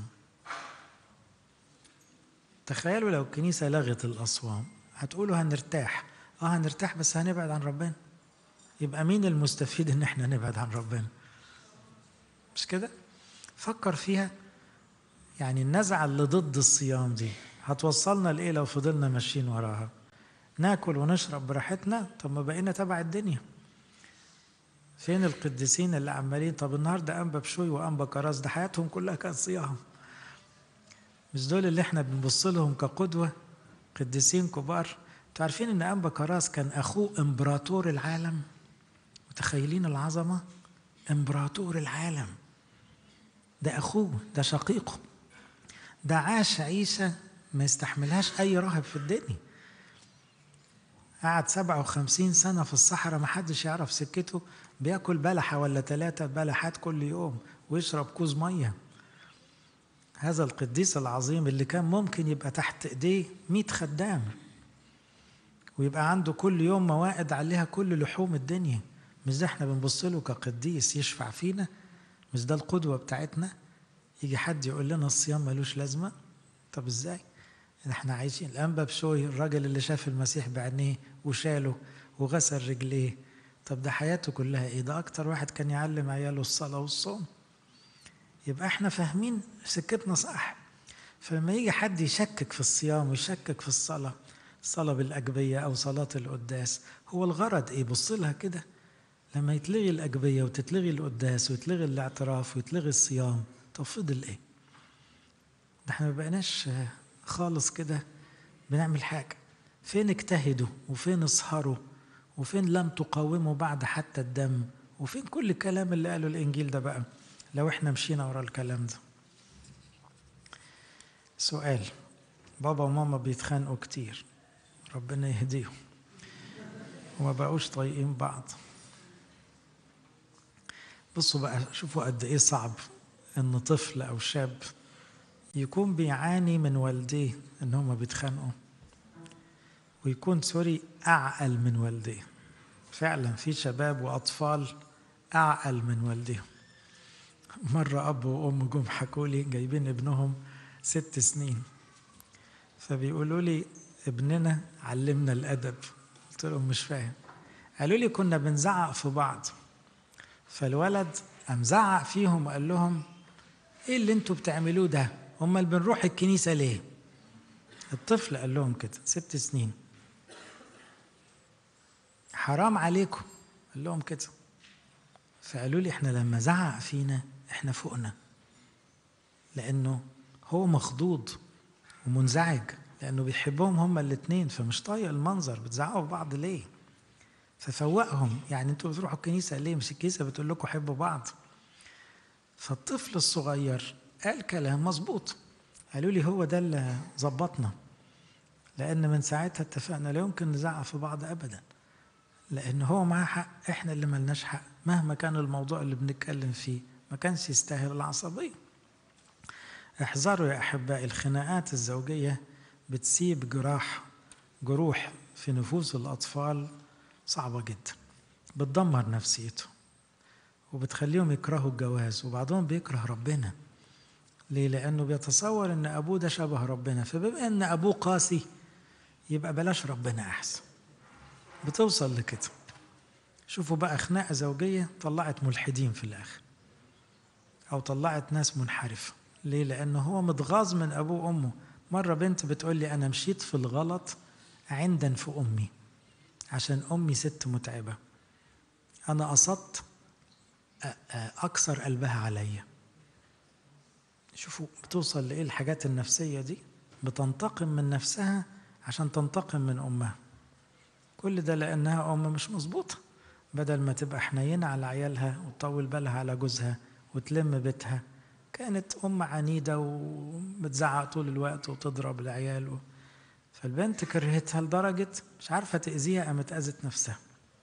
[SPEAKER 1] تخيلوا لو الكنيسة لغت الأصوام هتقولوا هنرتاح اه هنرتاح بس هنبعد عن ربنا يبقى مين المستفيد ان احنا نبعد عن ربنا مش كده فكر فيها يعني النزعة اللي ضد الصيام دي هتوصلنا لإيه لو فضلنا ماشيين وراها ناكل ونشرب براحتنا طب ما بقينا تبع الدنيا فين القديسين اللي عمالين طب النهارده انبا بشوي وانبا كراس ده حياتهم كلها كانت صيام مش دول اللي احنا بنبص لهم كقدوة قديسين كبار انتوا عارفين ان انبا كراس كان اخوه امبراطور العالم متخيلين العظمة امبراطور العالم ده اخوه ده شقيقه ده عاش عيشة ما يستحملهاش اي راهب في الدنيا قعد 57 سنة في الصحراء ما حدش يعرف سكته بياكل بلحة ولا ثلاثة بلحات كل يوم ويشرب كوز مية هذا القديس العظيم اللي كان ممكن يبقى تحت ايديه 100 خدام ويبقى عنده كل يوم موائد عليها كل لحوم الدنيا مش ده احنا بنبص له كقديس يشفع فينا مش ده القدوة بتاعتنا يجي حد يقول لنا الصيام ملوش لازمة طب ازاي احنا عايشين الانبا بشوي الراجل اللي شاف المسيح بعينيه وشاله وغسل رجليه طب ده حياته كلها ايه ده اكتر واحد كان يعلم عياله الصلاة والصوم يبقى احنا فاهمين سكتنا صح فلما يجي حد يشكك في الصيام ويشكك في الصلاة الصلاة بالأجبية أو صلاة القداس هو الغرض إيه بص لها كده لما يتلغي الأجبية وتتلغي القداس ويتلغي الاعتراف ويتلغي الصيام طب فضل إيه ده احنا ما بقيناش خالص كده بنعمل حاجة فين اجتهدوا وفين اسهروا وفين لم تقاوموا بعد حتى الدم وفين كل الكلام اللي قاله الإنجيل ده بقى لو احنا مشينا ورا الكلام ده سؤال بابا وماما بيتخانقوا كتير ربنا يهديهم وما بقوش طايقين بعض بصوا بقى شوفوا قد ايه صعب ان طفل او شاب يكون بيعاني من والديه ان هما بيتخانقوا ويكون سوري اعقل من والديه فعلا في شباب واطفال اعقل من والديهم مره اب وام جم حكوا لي جايبين ابنهم ست سنين فبيقولوا لي ابننا علمنا الادب قلت لهم مش فاهم قالوا لي كنا بنزعق في بعض فالولد قام زعق فيهم وقال لهم ايه اللي انتوا بتعملوه ده امال بنروح الكنيسه ليه الطفل قال لهم كده ست سنين حرام عليكم قال لهم كده فقالوا لي احنا لما زعق فينا احنا فوقنا لانه هو مخضوض ومنزعج لانه بيحبهم هما الاثنين فمش طايق المنظر بتزعقوا في بعض ليه ففوقهم يعني انتوا بتروحوا الكنيسه ليه مش الكنيسه بتقول لكم حبوا بعض فالطفل الصغير قال كلام مظبوط قالوا لي هو ده اللي ظبطنا لان من ساعتها اتفقنا لا يمكن نزعق في بعض ابدا لان هو معاه حق احنا اللي ملناش حق مهما كان الموضوع اللي بنتكلم فيه ما كانش يستاهل العصبيه احذروا يا احبائي الخناقات الزوجيه بتسيب جراح جروح في نفوس الاطفال صعبه جدا بتدمر نفسيتهم وبتخليهم يكرهوا الجواز وبعضهم بيكره ربنا ليه لانه بيتصور ان ابوه ده شبه ربنا فبما ان ابوه قاسي يبقى بلاش ربنا احسن بتوصل لكده شوفوا بقى خناقه زوجيه طلعت ملحدين في الاخر او طلعت ناس منحرفه ليه لانه هو متغاظ من ابوه وامه مره بنت بتقول لي انا مشيت في الغلط عندا في امي عشان امي ست متعبه انا قصدت اكسر قلبها عليا شوفوا بتوصل لايه الحاجات النفسيه دي بتنتقم من نفسها عشان تنتقم من امها كل ده لانها ام مش مظبوطه بدل ما تبقى حنينه على عيالها وتطول بالها على جوزها وتلم بيتها كانت ام عنيده وبتزعق طول الوقت وتضرب العيال فالبنت كرهتها لدرجه مش عارفه تاذيها قامت اذت نفسها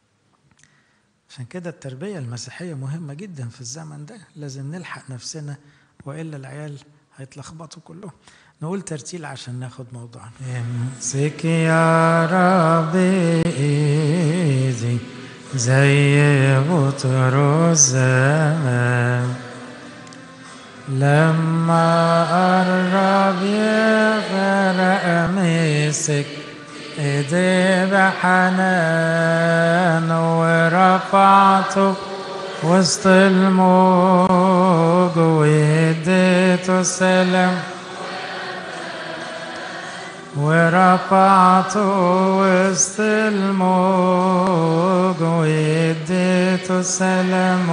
[SPEAKER 1] عشان كده التربيه المسيحيه مهمه جدا في الزمن ده لازم نلحق نفسنا والا العيال هيتلخبطوا كلهم نقول ترتيل عشان ناخد موضوعنا
[SPEAKER 2] امسك يا ربي ايدي زي بطر الزمان لما قرب يغرق مسك ايدي بحنان ورفعته وسط الموج واديته السلام ورفعته وسط الموج واديته السلام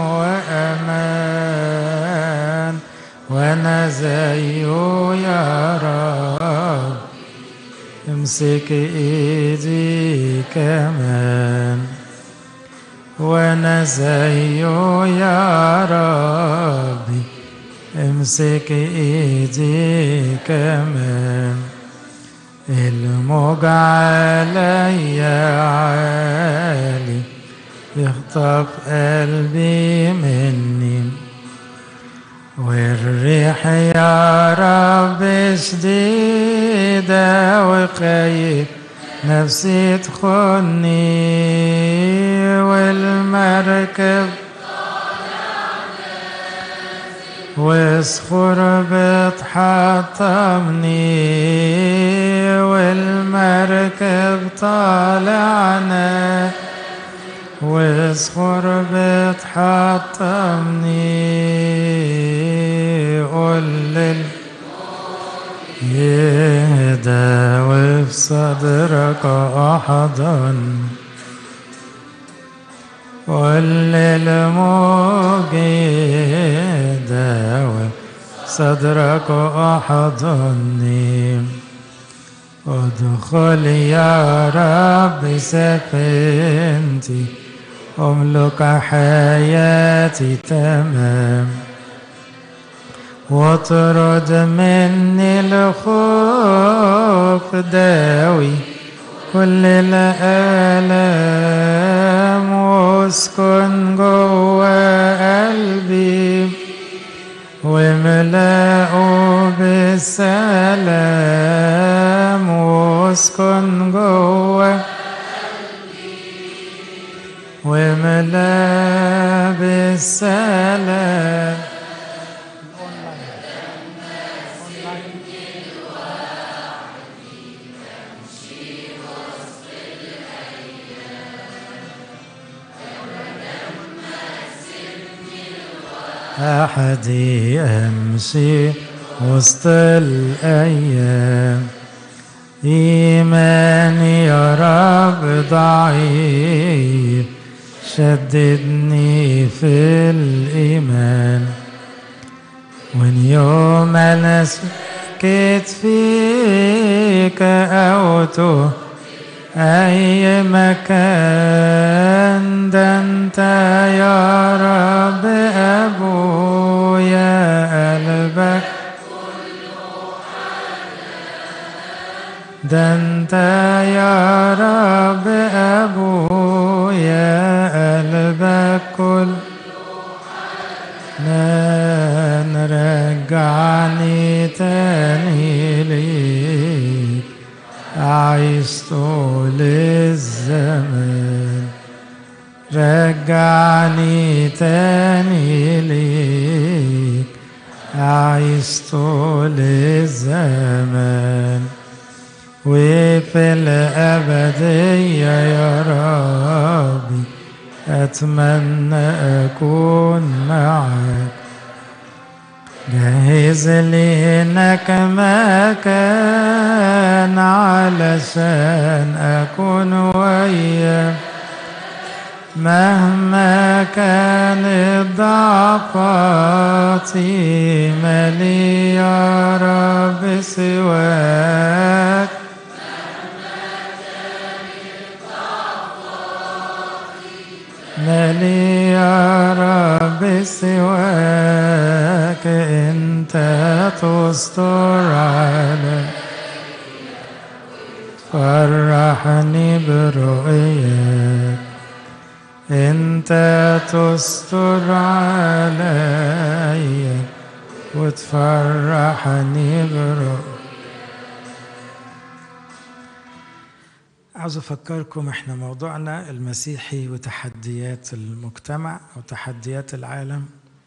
[SPEAKER 2] وامان وانا زيه يا رب امسك ايدي كمان وانا زيه يا ربي امسك ايدي كمان الموج عليا عالي يخطف قلبي مني والريح يا رب شديدة وخايف نفسي تخني والمركب وصخور بتحطمني والمركب طالعنا وصخور بتحطمني قول لل يهدى وفي صدرك أحضن قل للموج يهدى وفي صدرك أحضني ادخل يا رب سفينتي أملك حياتي تمام واطرد مني الخوف داوي كل الآلام واسكن جوا قلبي وملأه بالسلام واسكن جوا وملأ بالسلام أحدي أمشي وسط الأيام إيماني يا رب ضعيف شددني في الإيمان وإن يوم أنا سكت فيك أو تهت أي مكان ده أنت يا رب أبويا قلبك ده أنت يا رب أبويا قلبك كل نرجعني تاني ليك أعيش طول الزمان رجعني تاني ليك أعيش طول الزمان وفي الأبدية يا ربي أتمنى أكون معك جهز لي هناك مكان علشان أكون وياك مهما كانت ضعفاتي مالي يا رب سواك مالي يا رب سواك انت تستر علي فرحني برؤياك انت تستر علي وتفرحني برؤياك
[SPEAKER 1] عاوز أفكركم إحنا موضوعنا المسيحي وتحديات المجتمع أو تحديات العالم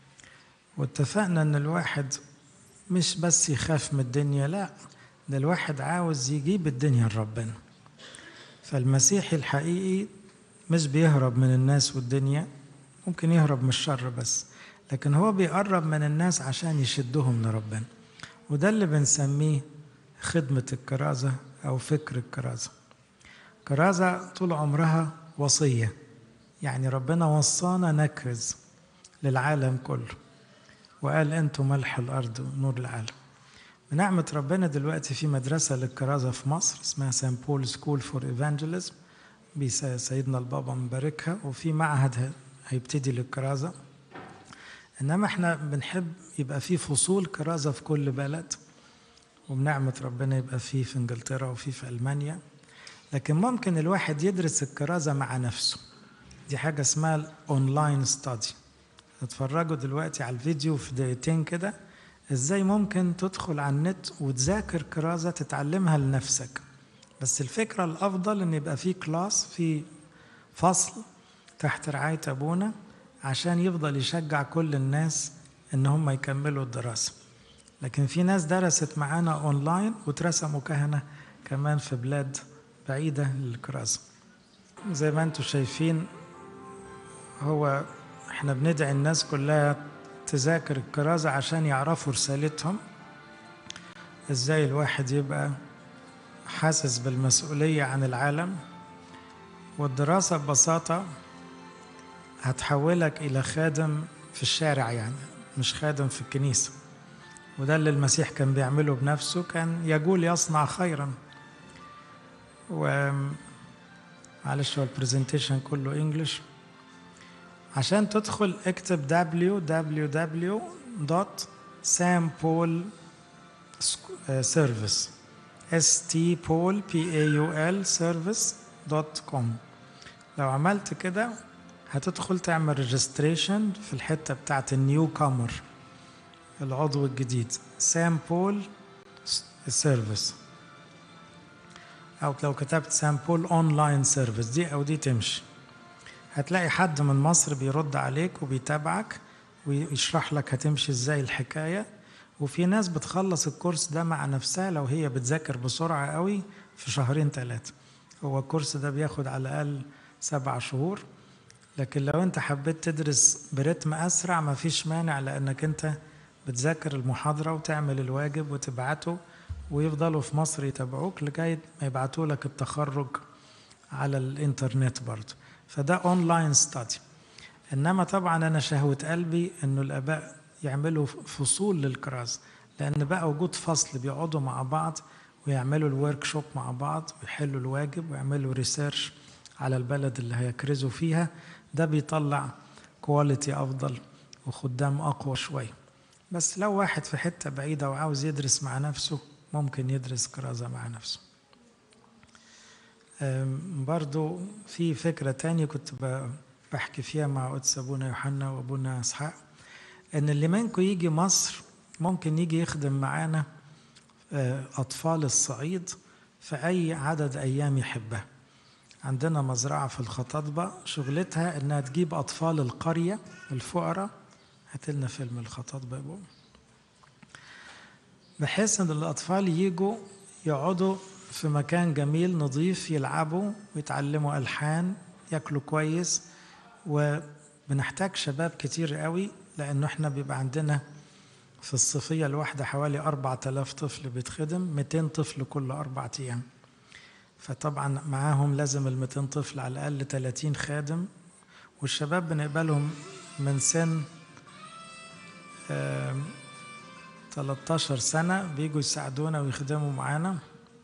[SPEAKER 1] واتفقنا إن الواحد مش بس يخاف من الدنيا لا ده الواحد عاوز يجيب الدنيا لربنا فالمسيحي الحقيقي مش بيهرب من الناس والدنيا ممكن يهرب من الشر بس لكن هو بيقرب من الناس عشان يشدهم لربنا وده اللي بنسميه خدمة الكرازة أو فكر الكرازة كرازة طول عمرها وصية يعني ربنا وصانا نكرز للعالم كله وقال أنتم ملح الأرض ونور العالم بنعمة ربنا دلوقتي في مدرسة للكرازة في مصر اسمها سان بول سكول فور ايفانجيليزم سيدنا البابا مباركها وفي معهد هيبتدي للكرازة إنما احنا بنحب يبقى في فصول كرازة في كل بلد وبنعمة ربنا يبقى في في انجلترا وفي في ألمانيا لكن ممكن الواحد يدرس الكرازة مع نفسه دي حاجة اسمها الأونلاين ستادي اتفرجوا دلوقتي على الفيديو في دقيقتين كده ازاي ممكن تدخل على النت وتذاكر كرازة تتعلمها لنفسك بس الفكرة الأفضل إن يبقى في كلاس في فصل تحت رعاية أبونا عشان يفضل يشجع كل الناس إن هم يكملوا الدراسة لكن في ناس درست معانا أونلاين واترسموا كهنة كمان في بلاد بعيدة للكرازة زي ما انتم شايفين هو احنا بندعي الناس كلها تذاكر الكرازة عشان يعرفوا رسالتهم ازاي الواحد يبقى حاسس بالمسؤولية عن العالم والدراسة ببساطة هتحولك إلى خادم في الشارع يعني مش خادم في الكنيسة وده اللي المسيح كان بيعمله بنفسه كان يقول يصنع خيرا و معلش هو البرزنتيشن كله انجلش عشان تدخل اكتب www.sampolservice stpaul p a u l service دوت كوم لو عملت كده هتدخل تعمل ريجستريشن في الحتة بتاعت النيو كامر العضو الجديد سام بول سيرفيس او لو كتبت سام بول اونلاين سيرفيس دي او دي تمشي هتلاقي حد من مصر بيرد عليك وبيتابعك ويشرح لك هتمشي ازاي الحكايه وفي ناس بتخلص الكورس ده مع نفسها لو هي بتذاكر بسرعه قوي في شهرين ثلاثه هو الكورس ده بياخد على الاقل سبع شهور لكن لو انت حبيت تدرس برتم اسرع ما فيش مانع لانك انت بتذاكر المحاضرة وتعمل الواجب وتبعته ويفضلوا في مصر يتابعوك لغاية ما يبعتوا لك التخرج على الانترنت برضه فده اونلاين ستادي انما طبعا انا شهوة قلبي انه الاباء يعملوا فصول للكراز لان بقى وجود فصل بيقعدوا مع بعض ويعملوا الورك شوب مع بعض ويحلوا الواجب ويعملوا ريسيرش على البلد اللي هيكرزوا فيها ده بيطلع كواليتي افضل وخدام اقوى شويه بس لو واحد في حته بعيده وعاوز يدرس مع نفسه ممكن يدرس كرازه مع نفسه برضو في فكرة تانية كنت بحكي فيها مع قدس أبونا يوحنا وأبونا إسحاق إن اللي منكم يجي مصر ممكن يجي يخدم معانا أطفال الصعيد في أي عدد أيام يحبها عندنا مزرعة في الخطاطبة شغلتها إنها تجيب أطفال القرية الفقراء هاتلنا فيلم الخطاطبة يا بحيث إن الأطفال يجوا يقعدوا في مكان جميل نظيف يلعبوا ويتعلموا ألحان ياكلوا كويس وبنحتاج شباب كتير قوي لأنه احنا بيبقى عندنا في الصيفية الواحدة حوالي 4000 طفل بيتخدم 200 طفل كل أربع أيام فطبعا معاهم لازم ال 200 طفل على الأقل 30 خادم والشباب بنقبلهم من سن 13 سنة بيجوا يساعدونا ويخدموا معانا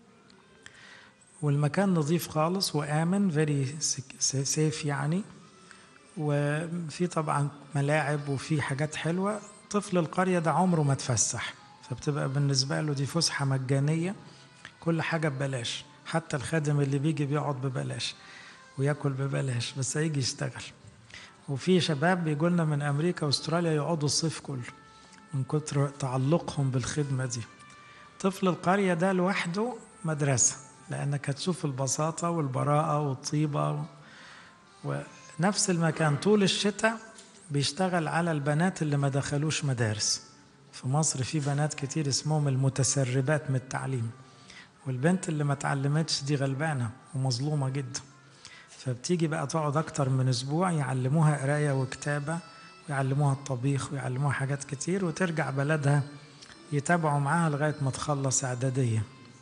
[SPEAKER 1] والمكان نظيف خالص وآمن فيري سيف يعني وفي طبعا ملاعب وفي حاجات حلوة طفل القرية ده عمره ما تفسح فبتبقى بالنسبة له دي فسحة مجانية كل حاجة ببلاش حتى الخادم اللي بيجي بيقعد ببلاش وياكل ببلاش بس هيجي يشتغل وفي شباب بيجوا لنا من امريكا واستراليا يقعدوا الصيف كله من كتر تعلقهم بالخدمه دي طفل القريه ده لوحده مدرسه لانك هتشوف البساطه والبراءه والطيبه و... ونفس المكان طول الشتاء بيشتغل على البنات اللي ما دخلوش مدارس في مصر في بنات كتير اسمهم المتسربات من التعليم والبنت اللي ما اتعلمتش دي غلبانه ومظلومه جدا فبتيجي بقى تقعد أكتر من أسبوع يعلموها قراية وكتابة ويعلموها الطبيخ ويعلموها حاجات كتير وترجع بلدها يتابعوا معاها لغاية ما تخلص إعدادية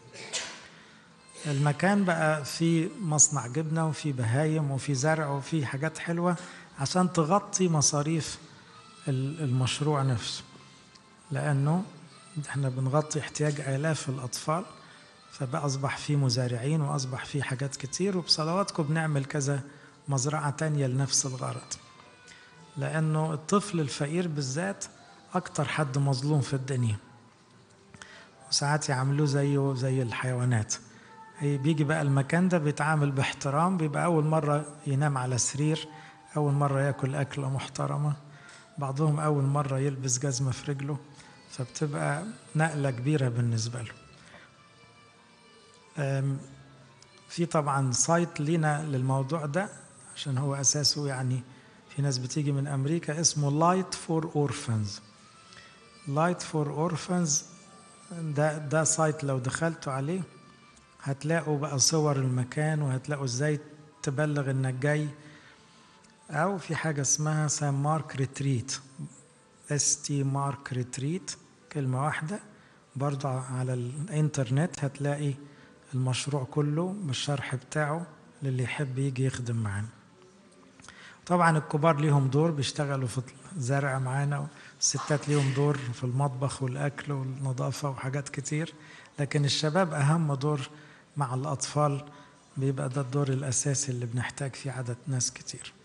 [SPEAKER 1] المكان بقى فيه مصنع جبنة وفيه بهايم وفيه زرع وفيه حاجات حلوة عشان تغطي مصاريف المشروع نفسه لأنه احنا بنغطي احتياج آلاف الأطفال فبقى أصبح في مزارعين وأصبح في حاجات كتير وبصلواتكم بنعمل كذا مزرعة تانية لنفس الغرض لأنه الطفل الفقير بالذات أكتر حد مظلوم في الدنيا وساعات يعملوه زيه زي الحيوانات هي بيجي بقى المكان ده بيتعامل باحترام بيبقى أول مرة ينام على سرير أول مرة ياكل أكلة محترمة بعضهم أول مرة يلبس جزمة في رجله فبتبقى نقلة كبيرة بالنسبة له في طبعا سايت لينا للموضوع ده عشان هو اساسه يعني في ناس بتيجي من امريكا اسمه لايت فور اورفنز لايت فور اورفنز ده ده سايت لو دخلتوا عليه هتلاقوا بقى صور المكان وهتلاقوا ازاي تبلغ انك جاي او في حاجه اسمها سان مارك ريتريت اس تي مارك ريتريت كلمه واحده برضه على الانترنت هتلاقي المشروع كله بالشرح بتاعه للي يحب يجي يخدم معانا طبعا الكبار ليهم دور بيشتغلوا في الزرع معانا الستات ليهم دور في المطبخ والأكل والنظافة وحاجات كتير لكن الشباب أهم دور مع الأطفال بيبقى ده الدور الأساسي اللي بنحتاج فيه عدد ناس كتير